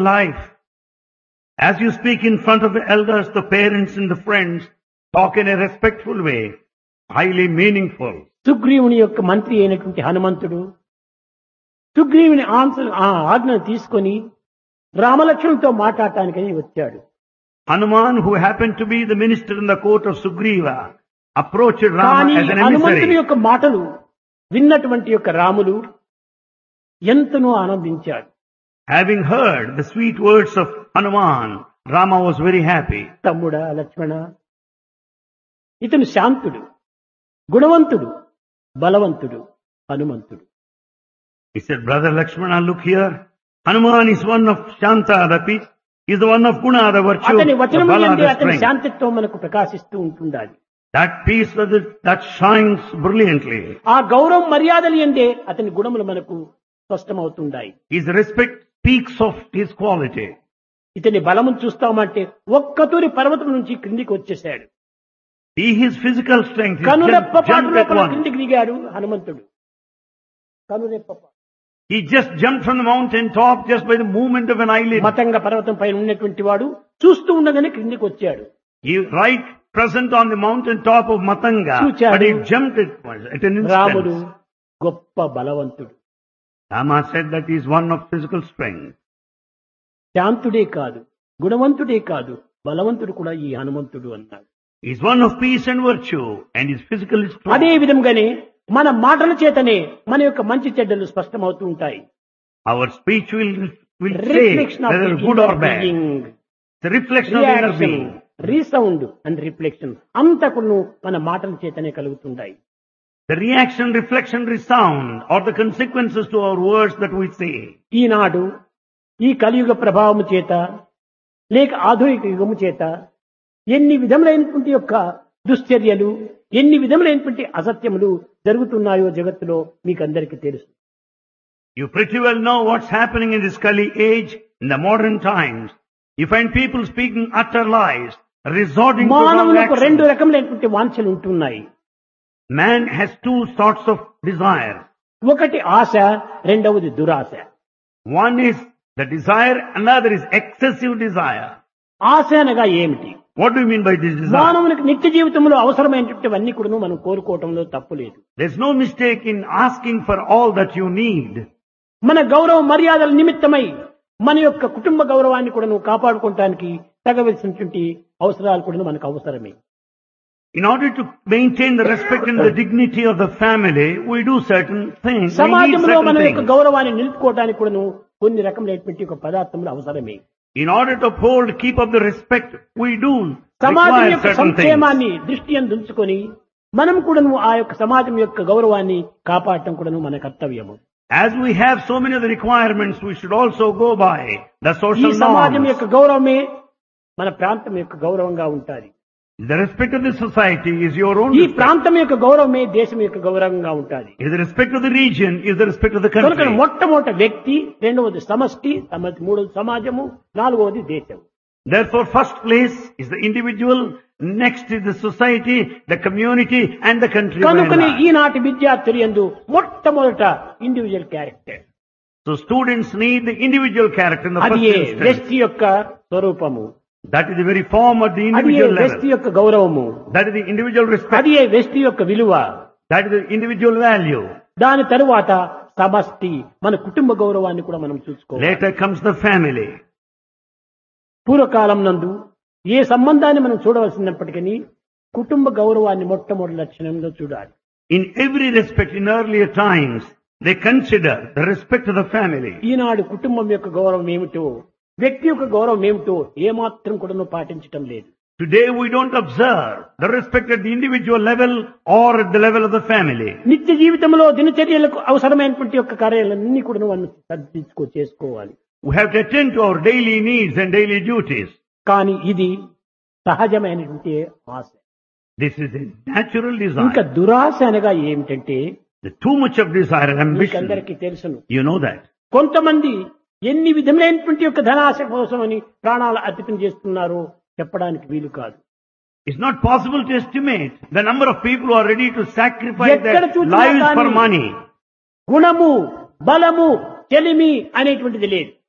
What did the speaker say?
life. As you speak in front of the elders, the parents and the friends, talk in a respectful way, highly meaningful. సుగ్రీవుని యొక్క మంత్రి అయినటువంటి హనుమంతుడు సుగ్రీవుని answer ఆ ఆజ్ఞను తీసుకొని రామలక్ష్మణులతో మాట్లాడటానికని వచ్చాడు Hanuman, who happened to be the minister in the court of Sugriva, approached Rama కానీ as an హనుమంతుని emissary. యొక్క మాటలు విన్నటువంటి యొక్క రాములు ఎంతనో ఆనందించాడు Having heard the sweet words of Hanuman, Rama was very happy. తమ్ముడా లక్ష్మణ ఇతను శాంతుడు గుణవంతుడు బలవంతుడు హనుమంతుడు He said, Brother Lakshmana, look here. Hanuman is one of Shanta, the peace. He is the one of Guna, the virtue, అతని the వచనం Bala, ఎందే the అతని strength. శాంతిత్వం మనకు ప్రకాశిస్తూ ఉంటుండాలి That peace that, is, that shines brilliantly. ఆ గౌరవం మర్యాదలు ఎందే అతని గుణములు మనకు స్పష్టమవుతుండాయి His respect speaks of his quality. ఇతని బలము చూస్తామంటే ఒక్కతూరి పర్వతం నుంచి క్రిందికి వచ్చేసాడు He, his physical strength, he కనురెప్ప jumped, పాటు jumped at లోపల once. క్రిందికి దిగాడు హనుమంతుడు కనురెప్ప పాటు. He just jumped from the mountain top just by the movement of an eyelid. Matanga పర్వతం పైన ఉన్నటువంటి వాడు చూస్తూ ఉండగానే క్రిందికి వచ్చాడు He right present on the mountain top of Matanga, చూచాడు. but he jumped at once, at an రాముడు instant. గొప్ప బలవంతుడు Rama said that he is one of physical strength. శాంతుడే కాదు గుణవంతుడే కాదు బలవంతుడు కూడా ఈ హనుమంతుడు అన్నాడు He is one of peace and virtue, and is physically అదే strong. విధంగానే మన మాటల చేతనే మన యొక్క మంచి చెడ్డలు స్పష్టమవుతూ ఉంటాయి Our speech will, will say reflection of whether good or bad. It's a reflection of the inner reaction being. Resound and reflection అంతకును మన మాటల చేతనే కలుగుతుంటాయి The reaction, reflection, resound are the consequences to our words that we say. ఈనాడు ఈ కలియుగ ప్రభావము చేత లేక ఆధునిక యుగము చేత ఎన్ని విధములైనటువంటి యొక్క దుశ్చర్యలు ఎన్ని విధములైనటువంటి అసత్యములు జరుగుతున్నాయో జగత్తులో మీకు అందరికీ తెలుసు You pretty well know what's happening in this Kali age, in the modern times. You find people speaking utter lies, resorting to wrong మానవులకు రెండు actions. రకములైనటువంటి వాంఛలు ఉంటున్నాయి Man has two sorts of desire. ఒకటి ఆశ రెండవది దురాశ One is the desire, another is excessive desire. ఆశ అనగా ఏమిటి What do you mean by this desire? మానవునికి నిత్య జీవితంలో అవసరమైనటువంటివన్నీ కూడా మనం కోరుకోవటంలో తప్పు లేదు There's no mistake in asking for all that you need. మన గౌరవ మర్యాదల నిమిత్తమై మన యొక్క కుటుంబ గౌరవాన్ని కూడా నువ్వు కాపాడుకోవటానికి తగవలసినటువంటి అవసరాలు కూడా మనకు అవసరమే In order to maintain the respect and the dignity of the family, we do certain things. We need సమాజంలో మన certain యొక్క things. గౌరవాన్ని నిలుపుకోవడానికి కూడా కొన్ని రకములైనటువంటి ఒక పదార్థములు అవసరమే In order to uphold, keep up the respect, we do సమాజం require యొక్క certain things. సంక్షేమాన్ని దృష్టి ఉంచుకొని మనం కూడాను ఆ యొక్క సమాజం యొక్క గౌరవాన్ని కాపాడటం కూడాను మన కర్తవ్యము As we have so many of the requirements, we should also go by the ఈ social సమాజం norms. యొక్క గౌరవమే మన ప్రాంతం యొక్క గౌరవంగా ఉంటాది The respect of the society is your own ఈ respect. ప్రాంతం యొక్క గౌరవమే దేశం యొక్క గౌరవంగా ఉంటాది Is the respect of the region, is the respect of the కనుక country. మొట్టమొదటి వ్యక్తి రెండవది సమష్టి సమష్టి మూడవది సమాజము నాలుగవది దేశం Therefore, first place is the individual, next is the society, the community, and the country. by and కనుకని large. ఈనాటి విద్యార్థులు ఎందు మొట్టమొదట individual character So students need the individual character in the అది first ఏ instance. వ్యక్తి యొక్క స్వరూపము That is the very form of the అది ఏ individual వ్యక్తి level. యొక్క గౌరవము That is the individual respect. అది ఏ వ్యక్తి యొక్క విలువ That is the individual value. దాని తరువాత సమష్టి మన కుటుంబ గౌరవాన్ని కూడా మనం చూసుకోవాలి Later comes the family. పూర్వకాలం నందు ఏ సంబంధాన్ని మనం చూడవలసినప్పటికీ కుటుంబ గౌరవాన్ని మొట్టమొదటి లక్షణంలో చూడాలి In every respect, in earlier times, they consider the respect of the family. ఈనాడు కుటుంబం యొక్క గౌరవం ఏమిటో వ్యక్తి యొక్క గౌరవం ఏమిటో ఏమాత్రం కూడా పాటించటం లేదు Today we don't observe the respect at the individual level or at the level of the family. నిత్య జీవితంలో దినచర్యలకు అవసరమైనటువంటి యొక్క కార్యాలన్నీ కూడా మనం సర్దించుకో చేసుకోవాలి We have to attend to our daily needs and daily duties. కానీ ఇది సహజమైనటువంటి ఆశ This is a natural ఇంకా desire. దురాశ అనగా ఏమిటంటే The too much of desire and ambition. మీకందరికీ తెలుసును You know that. కొంతమంది ఎన్ని విధములైనటువంటి యొక్క ధనాశ కోసమని ప్రాణాలు అర్పితం చేస్తున్నారో చెప్పడానికి వీలు కాదు It's not possible to estimate the number of people who are ready to sacrifice ఎక్కడ their చూసినా lives for కానీ money. గుణము బలము చెలిమి అనేటువంటిది లేదు